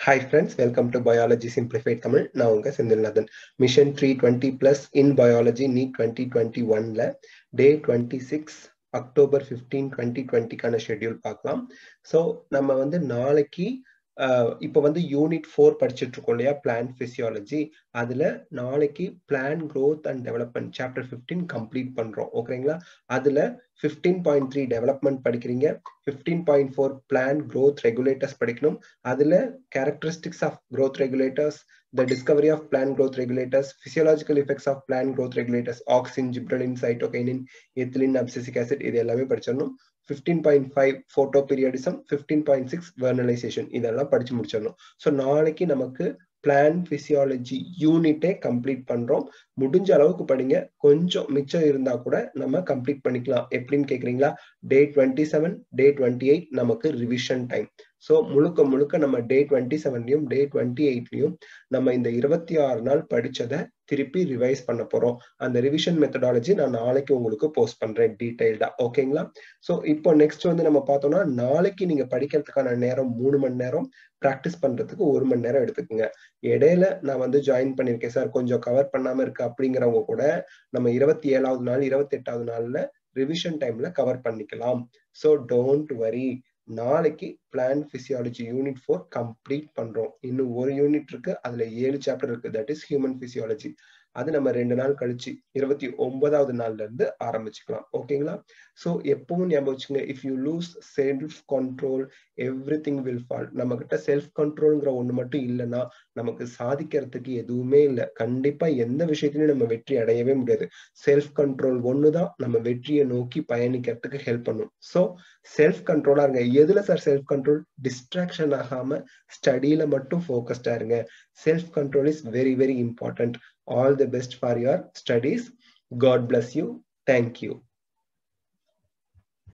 hi friends welcome to biology simplified Tamil நான் உங்க Senthilnathan mission three twenty plus in biology NEET twenty twenty ஒன்ல day twenty six October fifteen twenty டுவெண்ட்டிக்கான schedule பார்க்கலாம் so நம்ம வந்து நாளைக்கு இப்போ வந்து யூனிட் ஃபோர் படிச்சுட்டு இருக்கோம் இல்லையா பிளான் பிசியாலஜி அதுல நாளைக்கு plant growth and development chapter fifteen complete பண்றோம் ஓகேங்களா அதுல ஃபிஃப்டீன் பாயிண்ட் த்ரீ டெவலப்மெண்ட் படிக்கிறீங்க fifteen point four plant growth regulators படிக்கணும் அதுல characteristics of growth regulators the discovery of plant growth regulators, physiological effects of plant growth regulators, auxin, gibberellin, cytokinin, ethylene, abscisic acid, இது எல்லாமே படிச்சிடணும் fifteen point five photoperiodism fifteen point six vernalisation இதெல்லாம் படிச்சு முடிச்சிடணும் so நாளைக்கு நமக்கு plan physiology யூனிட்டே complete பண்றோம் முடிஞ்ச அளவுக்கு படிங்க கொஞ்சம் மிச்சம் இருந்தா கூட நம்ம கம்ப்ளீட் பண்ணிக்கலாம் எப்படின்னு கேக்குறீங்களா day twenty seven day twenty eight நமக்கு ரிவிஷன் டைம் ஸோ முழுக்க முழுக்க நம்ம டே டுவெண்ட்டி செவன்லையும் டே டுவெண்ட்டி எயிட்லையும் நம்ம இந்த இருபத்தி ஆறு நாள் படிச்சதை திருப்பி ரிவைஸ் பண்ண போறோம் அந்த ரிவிஷன் மெத்தடாலஜி நான் நாளைக்கு உங்களுக்கு போஸ்ட் பண்றேன் டீடைல்டா ஓகேங்களா ஸோ இப்போ நெக்ஸ்ட் வந்து நம்ம பார்த்தோம்னா நாளைக்கு நீங்க படிக்கிறதுக்கான நேரம் மூணு மணி நேரம் ப்ராக்டிஸ் பண்றதுக்கு ஒரு மணி நேரம் எடுத்துக்கோங்க இடையில நான் வந்து ஜாயின் பண்ணிருக்கேன் சார் கொஞ்சம் கவர் பண்ணாம இருக்கு அப்படிங்கிறவங்க கூட நம்ம இருபத்தி ஏழாவது நாள் இருபத்தி எட்டாவது நாள்ல ரிவிஷன் டைம்ல கவர் பண்ணிக்கலாம் ஸோ டோன்ட் வரி நாளைக்கு plant physiology unit four complete பண்றோம் இன்னும் ஒரு யூனிட் இருக்கு அதுல ஏழு சாப்டர் இருக்கு தட் இஸ் ஹியூமன் பிசியாலஜி அது நம்ம ரெண்டு நாள் கழிச்சு இருபத்தி ஒன்பதாவது நாள்ல இருந்து ஆரம்பிச்சுக்கலாம் ஓகேங்களா ஸோ எப்பவும் ஞாபகம் வச்சுங்க if you lose self control everything will fall நம்ம கிட்ட செல்ஃப் கண்ட்ரோல்ங்கிற ஒண்ணு மட்டும் இல்லைன்னா நமக்கு சாதிக்கிறதுக்கு எதுவுமே இல்லை கண்டிப்பா எந்த விஷயத்திலையும் நம்ம வெற்றி அடையவே முடியாது செல்ஃப் கண்ட்ரோல் ஒண்ணுதான் நம்ம வெற்றியை நோக்கி பயணிக்கிறதுக்கு ஹெல்ப் பண்ணும் ஸோ செல்ஃப் கண்ட்ரோலா இருங்க எதுல சார் செல்ஃப் கண்ட்ரோல் டிஸ்ட்ராக்ஷன் ஆகாம ஸ்டடியில மட்டும் ஃபோக்கஸ்டா இருங்க self control is very very important all the best for your studies god bless you thank you